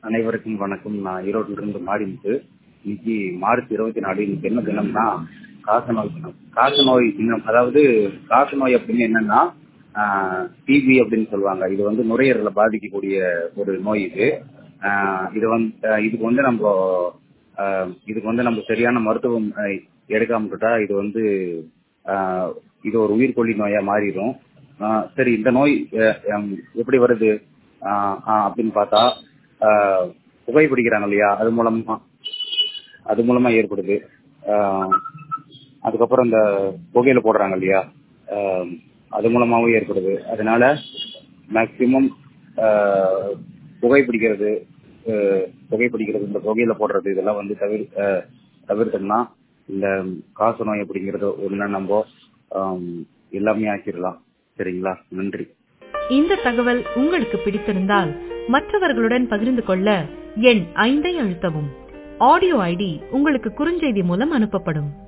அனைவருக்கும் வணக்கம் நான் ஈரோட்டில இருந்து மாறிமுத்து இன்னைக்கு மார்ச் இருபத்தி நாலு இன்னைக்கு என்ன தினம்னா காசநோய் தினம் காசநோய் தினம் அதாவது காசநோய் அப்படின்னு என்னன்னா டிபி அப்படின்னு சொல்லுவாங்க இது வந்து நுரையீரலை பாதிக்கக்கூடிய ஒரு நோய் இது ஆஹ் இது வந்து ஆஹ் இதுக்கு வந்து நம்ம ஆஹ் இதுக்கு வந்து நம்ம சரியான மருத்துவம் ஆஹ் எடுக்காம விட்டா இது வந்து ஆஹ் இது ஒரு உயிர்கொல்லி நோயா மாறிடும் ஆஹ் சரி இந்த நோய் அஹ் ஹம் எப்படி வருது ஆஹ் ஆஹ் அப்படின்னு பார்த்தா ஆஹ் புகைப்பிடிக்கிறாங்க இல்லையா அது மூலமா அது மூலமா ஏற்படுது ஆஹ் அதுக்கப்புறம் இந்த புகையில போடுறாங்க இல்லையா ஆஹ் அது மூலமாவும் ஏற்படுது அதனால மேக்சிமம் புகைப்பிடிக்கிறது ஆஹ் புகைப்பிடிக்கிறது இந்த புகையில போடுறது இதெல்லாம் வந்து தவிர ஆஹ் தவிர்த்தோம்னா இந்த காச நோய் அப்படிங்கறது ஒண்ணு நம்ம ஆம், எல்லாமே ஆக்கிடலாம் சரிங்களா நன்றி இந்த தகவல் உங்களுக்கு பிடித்திருந்தால் மற்றவர்களுடன் பகிர்ந்து கொள்ள எண் ஐந்தை அழுத்தவும் ஆடியோ ஐடி உங்களுக்கு குறுஞ்செய்தி மூலம் அனுப்பப்படும்